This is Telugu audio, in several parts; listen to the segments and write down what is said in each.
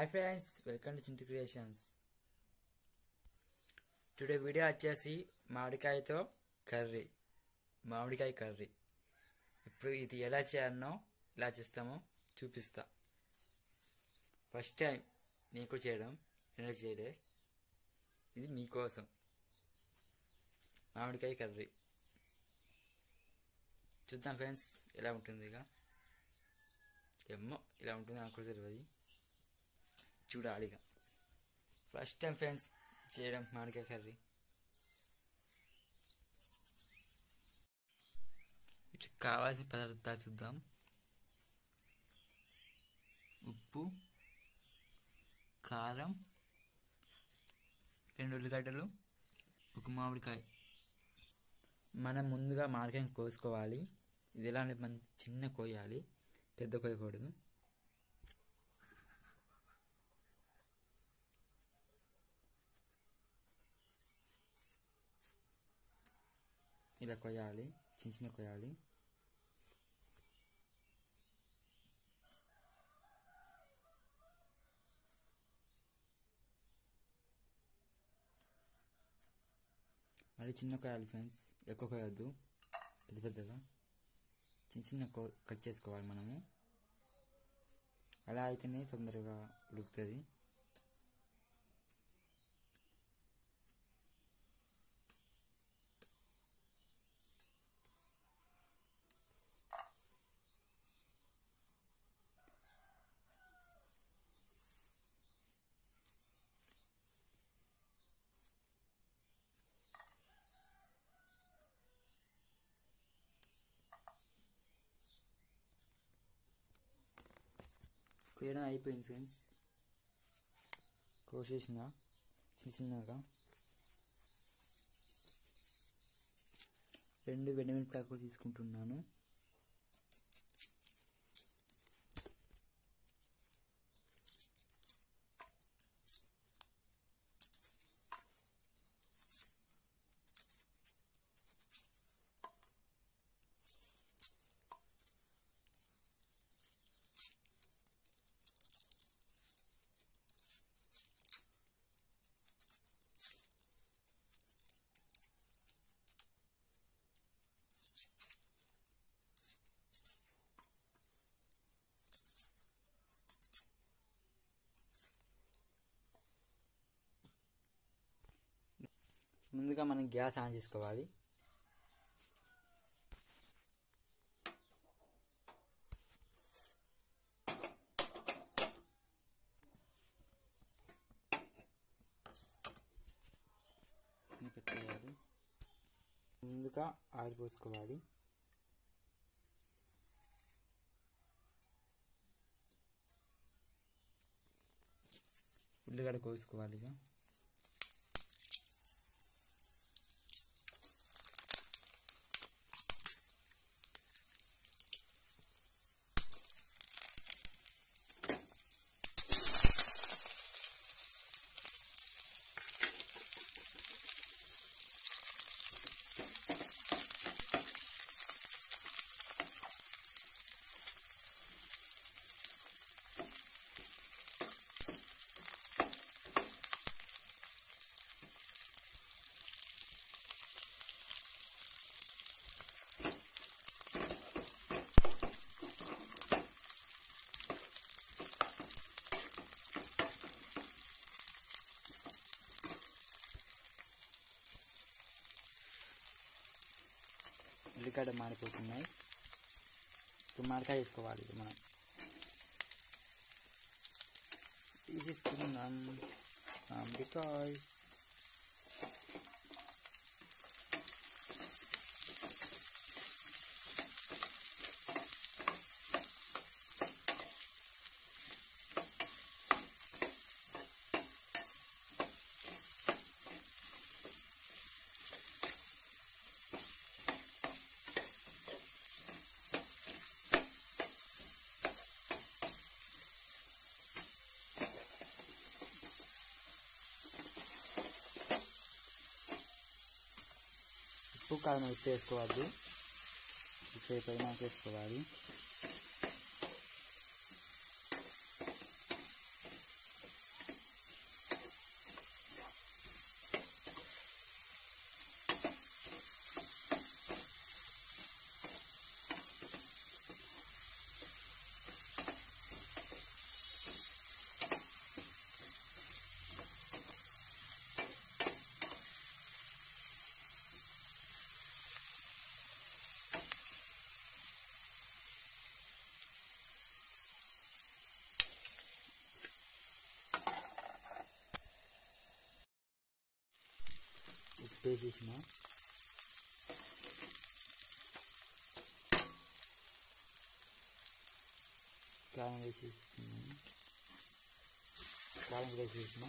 hi friends welcome to Chinti creations today video వచ్చేసి మామిడికాయతో కర్రీ మామిడికాయ కర్రీ ఇప్పుడు ఇది ఎలా చేయాలనో ఎలా చేస్తామో చూపిస్తా ఫస్ట్ టైం నేను కూడా చేయడం ఎలా చేయలే ఇది మీకోసం మామిడికాయ కర్రీ చూద్దాం ఫ్రెండ్స్ ఎలా ఉంటుంది ఇక ఏమో ఇలా ఉంటుంది నాకు కూడా తెలియదు చూడాలి ఇక ఫస్ట్ టైం ఫ్రెండ్స్ చేయడం మామిడికాయ కర్రీ ఇట్లా కావాల్సిన పదార్థాలు చూద్దాం ఉప్పు కారం రెండు ఉల్లిగడ్డలు ఒక మామిడికాయ మనం ముందుగా మామిడికాయని కోసుకోవాలి ఇది ఎలా అంటే మనం చిన్న కోయాలి పెద్ద కోయకూడదు ఇలా కొయ్యాలి చిన్న చిన్న కొయ్యాలి మళ్ళీ చిన్న కొయ్యాలి ఫ్రెండ్స్ ఎక్కువ కొయ్యొద్దు పెద్ద పెద్దగా చిన్న చిన్న కో కట్ చేసుకోవాలి మనము అలా అయితేనే తొందరగా ఉడుకుతుంది కొయ్యడం అయిపోయింది ఫ్రెండ్స్ కోసేసిన చిన్న చిన్నగా రెండు వెండిమిరపకాయలు కూడా తీసుకుంటున్నాను ముందుగా మనం గ్యాస్ ఆన్ చేసుకోవాలి ఇది పెట్టేయాలి ముందుగా ఆయిల్ పోసుకోవాలి ఉల్లిగడ్డ కోసుకోవాలి ఇక ఉల్లిగడ్డ మాడిపోతున్నాయి ఇప్పుడు మామిడికాయ వేసుకోవాలి ఇది మనం తీసేసుకున్నాం మామిడికాయ ఉప్పు కారం ఉప్పు వేసుకోవద్దు ఉప్పు అయిపోయినా వేసుకోవాలి వేసేసిన కారం వేసేసిన కారం వేసేసిన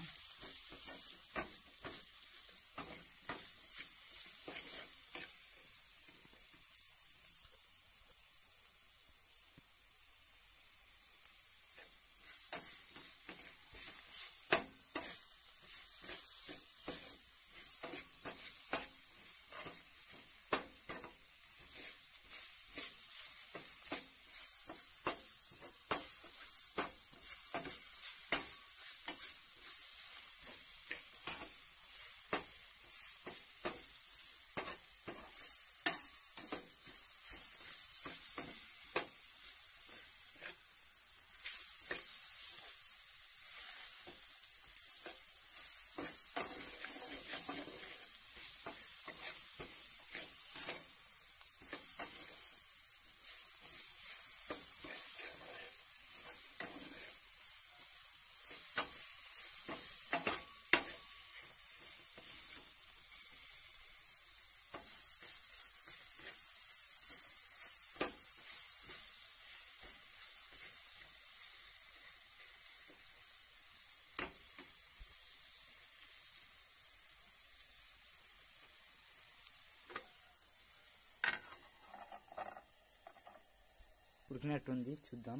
ఉడికినట్టుంది చూద్దాం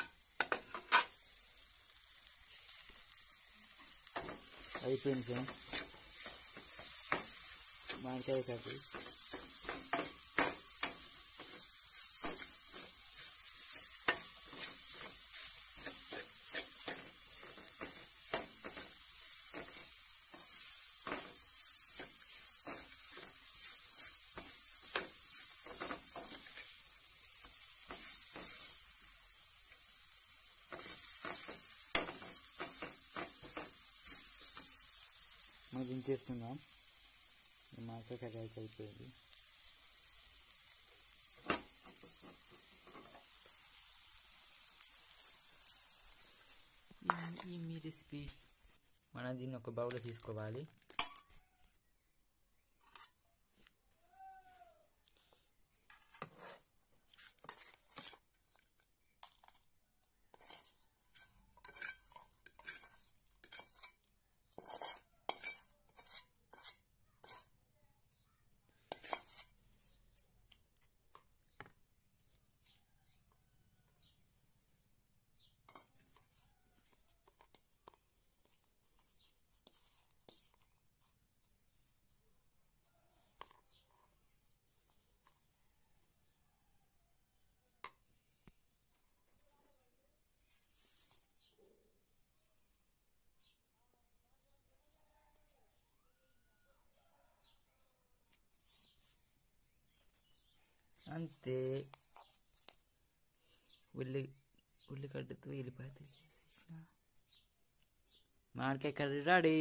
అయిపోయింది ఫ్రెండ్స్ మామిడికాయ కర్రీ మనం దించేసుకుందాం ఈ మామిడికాయ కర్రీ అయితే అయిపోయింది ఈ- ఈ మీ రెసిపీ మనం దీన్ని ఒక బౌల్లో తీసుకోవాలి అంతే ఉల్లి ఉల్లిగడ్డతో ఎల్లిపాయతో చేసేసిన మామిడికాయ కర్రీ రెడీ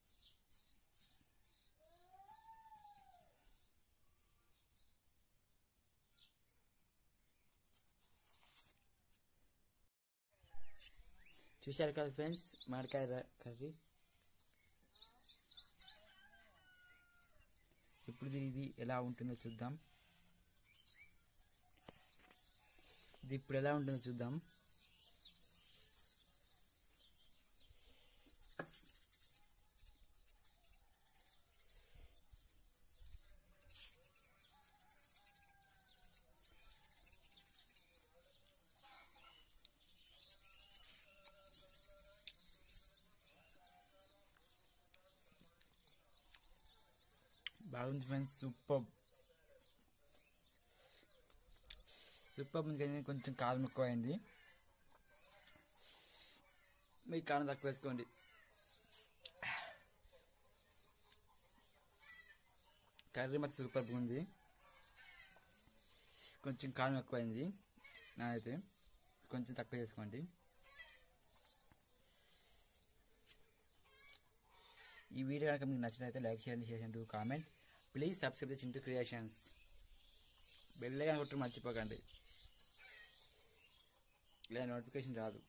చూశారు కదా ఫ్రెండ్స్ మామిడికాయ ర- కర్రీ ఇప్పుడు ఇది ఎలా ఉంటుందో చూద్దాం ఇది ఇప్పుడు ఎలా ఉంటుందో చూద్దాం బాగుంది ఫ్రెండ్స్ సూపర్ సూపర్ ఉంది కానీ కొంచెం కారం ఎక్కువ అయింది మీ కారం తక్కువ వేసుకోండి కర్రీ మాత్రం సూపర్ ఉంది కొంచెం కారం ఎక్కువ అయింది నాదైతే కొంచెం తక్కువ చేసుకోండి ఈ వీడియో కనుక మీకు నచ్చినట్లయితే లైక్ చేయండి షేర్ చేయండి comment please subscribe Chintu creations bell icon కొట్టి మర్చిపోకండి లేదా నోటిఫికేషన్ రాదు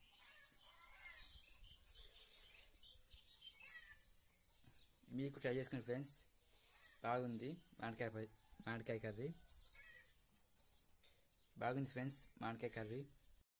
మీకు ట్రై చేసుకోండి ఫ్రెండ్స్ బాగుంది మామిడికాయ ప- మామిడికాయ కర్రీ బాగుంది ఫ్రెండ్స్ మామిడికాయ కర్రీ